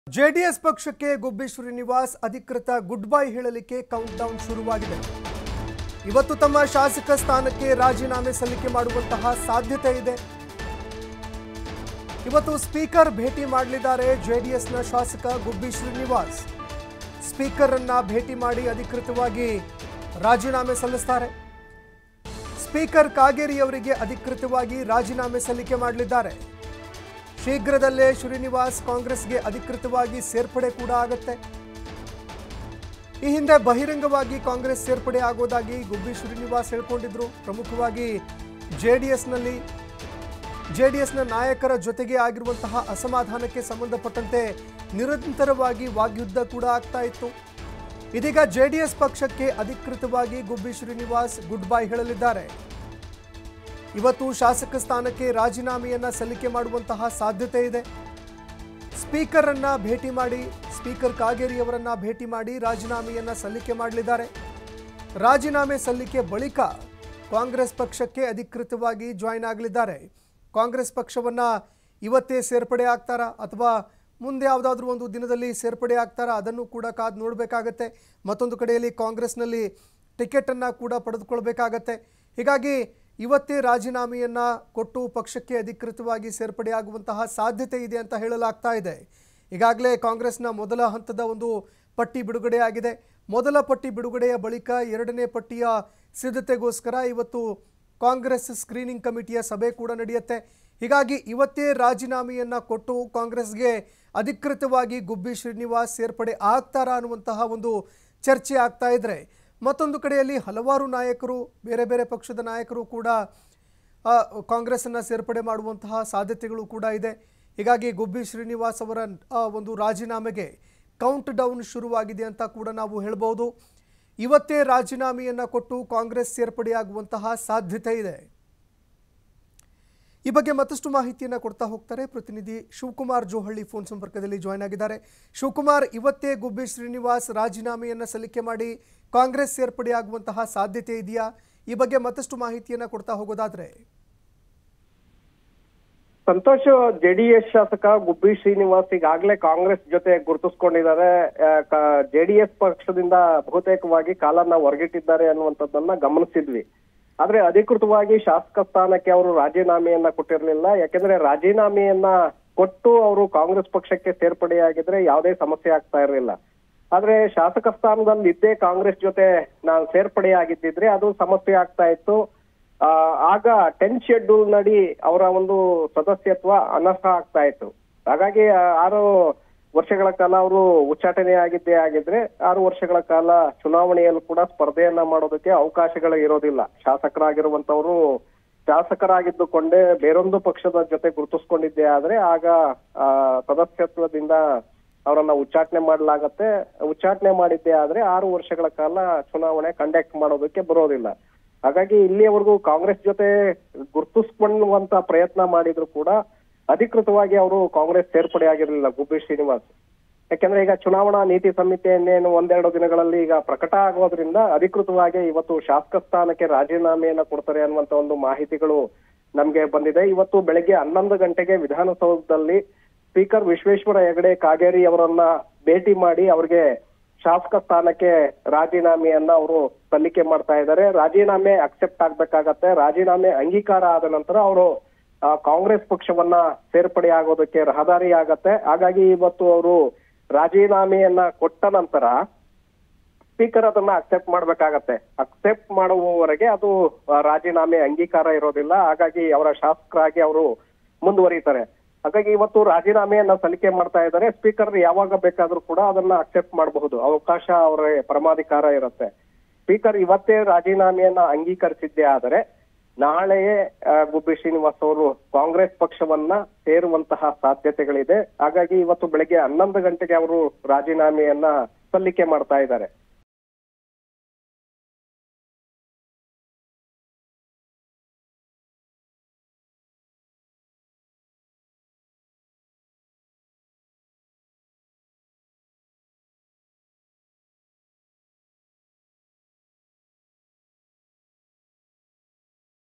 JDS ಪಕ್ಷಕ್ಕೆ ಗುಬ್ಬಿ ಶ್ರೀನಿವಾಸ್ ಅಧಿಕೃತ goodbye ಹೇಳಲಿಕ್ಕೆ ಕೌಂಟ್ ಡೌನ್ ಶುರುವಾಗಿದೆ ಇವತ್ತು ತಮ್ಮ ಶಾಸಕ ಸ್ಥಾನಕ್ಕೆ ರಾಜೀನಾಮೆ ಸಲ್ಲಿಕೆ ಮಾಡುವಂತಹ ಸಾಧ್ಯತೆ ಇದೆ ಇವತ್ತು ಸ್ಪೀಕರ್ ಭೇಟಿ ಮಾಡಲಿದ್ದಾರೆ ಜೆಡಿಎಸ್ನ ಶಾಸಕ ಗುಬ್ಬಿ ಶ್ರೀನಿವಾಸ್ ಸ್ಪೀಕರ್ ಅನ್ನ ಭೇಟಿ ಮಾಡಿ ಅಧಿಕೃತವಾಗಿ ರಾಜೀನಾಮೆ ಸಲ್ಲಿಸ್ತಾರೆ ಸ್ಪೀಕರ್ ಕಾಗೇರಿ ಅವರಿಗೆ ಅಧಿಕೃತವಾಗಿ ರಾಜೀನಾಮೆ ಸಲ್ಲಿಕೆ ಮಾಡಲಿದ್ದಾರೆ ಶೀಘ್ರದಲ್ಲೇ ಶ್ರೀನಿವಾಸ್ ಕಾಂಗ್ರೆಸ್ಗೆ ಅಧಿಕೃತವಾಗಿ ಸೇರ್ಪಡೆ ಕೂಡ ಆಗುತ್ತೆ ಈ ಹಿಂದೆ ಬಹಿರಂಗವಾಗಿ ಕಾಂಗ್ರೆಸ್ ಸೇರ್ಪಡೆ ಆಗೋದಾಗಿ ಗುಬ್ಬಿ ಶ್ರೀನಿವಾಸ್ ಹೇಳ್ಕೊಂಡಿದ್ರು ಪ್ರಮುಖವಾಗಿ ಜೆಡಿಎಸ್ನಲ್ಲಿ ಜೆಡಿಎಸ್ನ ನಾಯಕರ ಜೊತೆಗೆ ಆಗಿರುವಂತಹ ಅಸಮಾಧಾನಕ್ಕೆ ಸಂಬಂಧಪಟ್ಟಂತೆ ನಿರಂತರವಾಗಿ ವಾಗ್ಯುದ್ಧ ಕೂಡ ಆಗ್ತಾ ಇತ್ತು ಇದೀಗ ಜೆಡಿಎಸ್ ಪಕ್ಷಕ್ಕೆ ಅಧಿಕೃತವಾಗಿ ಗುಬ್ಬಿ ಶ್ರೀನಿವಾಸ್ ಗುಡ್ ಬೈ ಹೇಳಲಿದ್ದಾರೆ ಇವತ್ತು ಶಾಸಕ ಸ್ಥಾನಕ್ಕೆ ರಾಜೀನಾಮೆಯನ್ನ ಸಲ್ಲಿಕೆ ಮಾಡುವಂತಹ ಸಾಧ್ಯತೆ ಇದೆ ಸ್ಪೀಕರ್ ಅನ್ನ ಭೇಟಿ ಮಾಡಿ ಸ್ಪೀಕರ್ ಕಾಗೇರಿ ಅವರನ್ನ ಭೇಟಿ ಮಾಡಿ ರಾಜೀನಾಮೆಯನ್ನ ಸಲ್ಲಿಕೆ ಮಾಡಲಿದ್ದಾರೆ ರಾಜೀನಾಮೆ ಸಲ್ಲಿಕೆ ಬಳಿಕ ಕಾಂಗ್ರೆಸ್ ಪಕ್ಷಕ್ಕೆ ಅಧಿಕೃತವಾಗಿ ಜಾಯಿನ್ ಆಗಲಿದ್ದಾರೆ ಕಾಂಗ್ರೆಸ್ ಪಕ್ಷವನ್ನ ಇವತ್ತೇ ಸೇರ್ಪಡೆ ಆಗ್ತಾರಾ ಅಥವಾ ಮುಂದೆ ಯಾವುದಾದ್ರೂ ಒಂದು ದಿನದಲ್ಲಿ ಸೇರ್ಪಡೆ ಆಗ್ತಾರಾ ಅದನ್ನು ಕೂಡ ಕಾದು ನೋಡಬೇಕಾಗತ್ತೆ ಮತ್ತೊಂದು ಕಡೆಯಲ್ಲಿ ಕಾಂಗ್ರೆಸ್ನಲ್ಲಿ ಟಿಕೆಟನ್ನು ಕೂಡ ಪಡೆದುಕೊಳ್ಬೇಕಾಗತ್ತೆ ಹೀಗಾಗಿ ಇವತ್ತೇ ರಾಜೀನಾಮೆಯನ್ನ ಕೊಟ್ಟು ಪಕ್ಷಕ್ಕೆ ಅಧಿಕೃತವಾಗಿ ಸೇರ್ಪಡೆಯಾಗುವಂತಹ ಸಾಧ್ಯತೆ ಇದೆ ಅಂತ ಹೇಳಲಾಗ್ತಾ ಇದೆ ಈಗಾಗಲೇ ಕಾಂಗ್ರೆಸ್ನ ಮೊದಲ ಹಂತದ ಒಂದು ಪಟ್ಟಿ ಬಿಡುಗಡೆಯಾಗಿದೆ ಮೊದಲ ಪಟ್ಟಿ ಬಿಡುಗಡೆಯ ಬಳಿಕ ಎರಡನೇ ಪಟ್ಟಿಯ ಸಿದ್ಧತೆಗೋಸ್ಕರ ಇವತ್ತು ಕಾಂಗ್ರೆಸ್ ಸ್ಕ್ರೀನಿಂಗ್ ಕಮಿಟಿಯ ಸಭೆ ಕೂಡ ನಡೆಯುತ್ತೆ ಹೀಗಾಗಿ ಇವತ್ತೇ ರಾಜೀನಾಮೆಯನ್ನ ಕೊಟ್ಟು ಕಾಂಗ್ರೆಸ್ಗೆ ಅಧಿಕೃತವಾಗಿ ಗುಬ್ಬಿ ಶ್ರೀನಿವಾಸ್ ಸೇರ್ಪಡೆ ಆಗ್ತಾರಾ ಅನ್ನುವಂತಹ ಒಂದು ಚರ್ಚೆ ಆಗ್ತಾ ಇದ್ರೆ ಮತ್ತೊಂದು ಕಡೆಯಲ್ಲಿ ಹಲವಾರು ನಾಯಕರು ಬೇರೆ ಬೇರೆ ಪಕ್ಷದ ನಾಯಕರು ಕೂಡ ಆ, ಕಾಂಗ್ರೆಸ್ಸನ್ನು ಸೇರ್ಪಡೆ ಮಾಡುವಂತಹ ಸಾಧ್ಯತೆಗಳು ಕೂಡ ಇದೆ ಹೀಗಾಗಿ ಗುಬ್ಬಿ ಶ್ರೀನಿವಾಸ್ ಅವರ ಆ, ಒಂದು ರಾಜೀನಾಮೆಗೆ ಕೌಂಟ್ ಡೌನ್ ಶುರುವಾಗಿದೆ ಅಂತ ಕೂಡ ನಾವು ಹೇಳ್ಬೋದು ಇವತ್ತೇ ರಾಜೀನಾಮೆಯನ್ನು ಕೊಟ್ಟು ಕಾಂಗ್ರೆಸ್ ಸೇರ್ಪಡೆಯಾಗುವಂತಹ ಸಾಧ್ಯತೆ ಇದೆ ಈ ಬಗ್ಗೆ ಮತ್ತಷ್ಟು ಮಾಹಿತಿಯನ್ನು ಕೊಡ್ತಾ ಹೋಗ್ತಾರೆ ಪ್ರತಿನಿಧಿ ಶಿವಕುಮಾರ್ ಜೋಹಳ್ಳಿ ಫೋನ್ ಸಂಪರ್ಕದಲ್ಲಿ ಜಾಯ್ನ್ ಆಗಿದ್ದಾರೆ ಶಿವಕುಮಾರ್ ಇವತ್ತೇ ಗುಬ್ಬಿ ಶ್ರೀನಿವಾಸ್ ರಾಜೀನಾಮೆಯನ್ನು ಸಲ್ಲಿಕೆ ಮಾಡಿ ಕಾಂಗ್ರೆಸ್ ಸೇರ್ಪಡೆಯಾಗುವಂತಹ ಸಾಧ್ಯತೆ ಇದೆಯಾ ಈ ಬಗ್ಗೆ ಮತ್ತಷ್ಟು ಮಾಹಿತಿಯನ್ನು ಕೊಡ್ತಾ ಹೋಗೋದಾದ್ರೆ ಸಂತೋಷ್ ಜೆಡಿಎಸ್ ಶಾಸಕ ಗುಬ್ಬಿ ಶ್ರೀನಿವಾಸ್ ಈಗಾಗಲೇ ಕಾಂಗ್ರೆಸ್ ಜೊತೆ ಗುರುತಿಸ್ಕೊಂಡಿದ್ದಾರೆ ಜೆಡಿಎಸ್ ಪಕ್ಷದಿಂದ ಬಹುತೇಕವಾಗಿ ಕಾಲನ್ನ ಹೊರಗಿಟ್ಟಿದ್ದಾರೆ ಅನ್ನುವಂಥದ್ದನ್ನ ಗಮನಿಸಿದ್ವಿ ಆದ್ರೆ ಅಧಿಕೃತವಾಗಿ ಶಾಸಕ ಸ್ಥಾನಕ್ಕೆ ಅವರು ರಾಜೀನಾಮೆಯನ್ನ ಕೊಟ್ಟಿರಲಿಲ್ಲ ಯಾಕೆಂದ್ರೆ ರಾಜೀನಾಮೆಯನ್ನ ಕೊಟ್ಟು ಅವರು ಕಾಂಗ್ರೆಸ್ ಪಕ್ಷಕ್ಕೆ ಸೇರ್ಪಡೆಯಾಗಿದ್ರೆ ಯಾವುದೇ ಸಮಸ್ಯೆ ಆಗ್ತಾ ಇರಲಿಲ್ಲ ಆದ್ರೆ ಶಾಸಕ ಸ್ಥಾನದಲ್ಲಿ ಇದ್ದೇ ಕಾಂಗ್ರೆಸ್ ಜೊತೆ ನಾನು ಸೇರ್ಪಡೆಯಾಗಿದ್ದಿದ್ರೆ ಅದು ಸಮಸ್ಯೆ ಆಗ್ತಾ ಇತ್ತು ಆ, ಆಗ ಟೆನ್ ಶೆಡ್ಯೂಲ್ ನಡಿ ಅವರ ಒಂದು ಸದಸ್ಯತ್ವ ಅನರ್ಹ ಆಗ್ತಾ ಇತ್ತು ಹಾಗಾಗಿ ಆ, ಆರು ವರ್ಷಗಳ ಕಾಲ ಅವರು ಉಚ್ಚಾಟನೆ ಆಗಿದ್ದೇ ಆಗಿದ್ರೆ ಆರು ವರ್ಷಗಳ ಕಾಲ ಚುನಾವಣೆಯಲ್ಲೂ ಕೂಡ ಸ್ಪರ್ಧೆಯನ್ನ ಮಾಡೋದಕ್ಕೆ ಅವಕಾಶಗಳು ಇರೋದಿಲ್ಲ ಶಾಸಕರಾಗಿರುವಂತವರು ಶಾಸಕರಾಗಿದ್ದುಕೊಂಡೇ ಬೇರೊಂದು ಪಕ್ಷದ ಜೊತೆ ಗುರುತಿಸ್ಕೊಂಡಿದ್ದೇ ಆದ್ರೆ ಆಗ ಆ, ಸದಸ್ಯತ್ವದಿಂದ ಅವರನ್ನ ಉಚ್ಚಾಟನೆ ಮಾಡಲಾಗತ್ತೆ ಉಚ್ಚಾಟನೆ ಮಾಡಿದ್ದೇ ಆದ್ರೆ ಆರು ವರ್ಷಗಳ ಕಾಲ ಚುನಾವಣೆ ಕಂಡಕ್ಟ್ ಮಾಡೋದಕ್ಕೆ ಬರೋದಿಲ್ಲ ಹಾಗಾಗಿ ಇಲ್ಲಿಯವರೆಗೂ ಕಾಂಗ್ರೆಸ್ ಜೊತೆ ಗುರುತಿಸ್ಕೊಳ್ಳುವಂತ ಪ್ರಯತ್ನ ಮಾಡಿದ್ರು ಕೂಡ ಅಧಿಕೃತವಾಗಿ ಅವರು ಕಾಂಗ್ರೆಸ್ ಸೇರ್ಪಡೆ ಆಗಿರಲಿಲ್ಲ ಗುಬ್ಬಿ ಶ್ರೀನಿವಾಸ್ ಯಾಕೆಂದ್ರೆ ಈಗ ಚುನಾವಣಾ ನೀತಿ ಸಂಹಿತೆಯನ್ನೇನು ಒಂದೆರಡು ದಿನಗಳಲ್ಲಿ ಈಗ ಪ್ರಕಟ ಆಗೋದ್ರಿಂದ ಅಧಿಕೃತವಾಗಿ ಇವತ್ತು ಶಾಸಕ ಸ್ಥಾನಕ್ಕೆ ರಾಜೀನಾಮೆಯನ್ನ ಕೊಡ್ತಾರೆ ಅನ್ನುವಂತ ಒಂದು ಮಾಹಿತಿಗಳು ನಮ್ಗೆ ಬಂದಿದೆ ಇವತ್ತು ಬೆಳಗ್ಗೆ ಹನ್ನೊಂದು ಗಂಟೆಗೆ ವಿಧಾನಸೌಧದಲ್ಲಿ ಸ್ಪೀಕರ್ ವಿಶ್ವೇಶ್ವರ ಹೆಗಡೆ ಕಾಗೇರಿ ಅವರನ್ನ ಭೇಟಿ ಮಾಡಿ ಅವರಿಗೆ ಶಾಸಕ ಸ್ಥಾನಕ್ಕೆ ರಾಜೀನಾಮೆಯನ್ನ ಅವರು ಸಲ್ಲಿಕೆ ಮಾಡ್ತಾ ಇದ್ದಾರೆ ರಾಜೀನಾಮೆ ಅಕ್ಸೆಪ್ಟ್ ಆಗ್ಬೇಕಾಗತ್ತೆ ರಾಜೀನಾಮೆ ಅಂಗೀಕಾರ ಆದ ನಂತರ ಅವರು ಆ, ಕಾಂಗ್ರೆಸ್ ಪಕ್ಷವನ್ನ ಸೇರ್ಪಡೆ ಆಗೋದಕ್ಕೆ ರಹದಾರಿ ಆಗತ್ತೆ ಹಾಗಾಗಿ ಇವತ್ತು ಅವರು ರಾಜೀನಾಮೆಯನ್ನ ಕೊಟ್ಟ ನಂತರ ಸ್ಪೀಕರ್ ಅದನ್ನ ಅಕ್ಸೆಪ್ಟ್ ಮಾಡ್ಬೇಕಾಗತ್ತೆ ಅಕ್ಸೆಪ್ಟ್ ಮಾಡುವವರೆಗೆ ಅದು ಆ, ರಾಜೀನಾಮೆ ಅಂಗೀಕಾರ ಇರೋದಿಲ್ಲ ಹಾಗಾಗಿ ಅವರ ಶಾಸಕರಾಗಿ ಅವರು ಮುಂದುವರಿತಾರೆ ಹಾಗಾಗಿ ಇವತ್ತು ರಾಜೀನಾಮೆಯನ್ನ ಸಲ್ಲಿಕೆ ಮಾಡ್ತಾ ಇದ್ದಾರೆ ಸ್ಪೀಕರ್ ಯಾವಾಗ ಬೇಕಾದ್ರೂ ಕೂಡ ಅದನ್ನ ಅಕ್ಸೆಪ್ಟ್ ಮಾಡಬಹುದು ಅವಕಾಶ ಅವರ ಪರಮಾಧಿಕಾರ ಇರುತ್ತೆ ಸ್ಪೀಕರ್ ಇವತ್ತೇ ರಾಜೀನಾಮೆಯನ್ನ ಅಂಗೀಕರಿಸಿದ್ದೇ ಆದರೆ ನಾಳೆಯೇ ಆ, ಗುಬ್ಬಿ ಶ್ರೀನಿವಾಸ್ ಅವರು ಕಾಂಗ್ರೆಸ್ ಪಕ್ಷವನ್ನ ಸೇರುವಂತಹ ಸಾಧ್ಯತೆಗಳಿದೆ ಹಾಗಾಗಿ ಇವತ್ತು ಬೆಳಗ್ಗೆ ಹನ್ನೊಂದು ಗಂಟೆಗೆ ಅವರು ರಾಜೀನಾಮೆಯನ್ನ ಸಲ್ಲಿಕೆ ಮಾಡ್ತಾ ಇದ್ದಾರೆ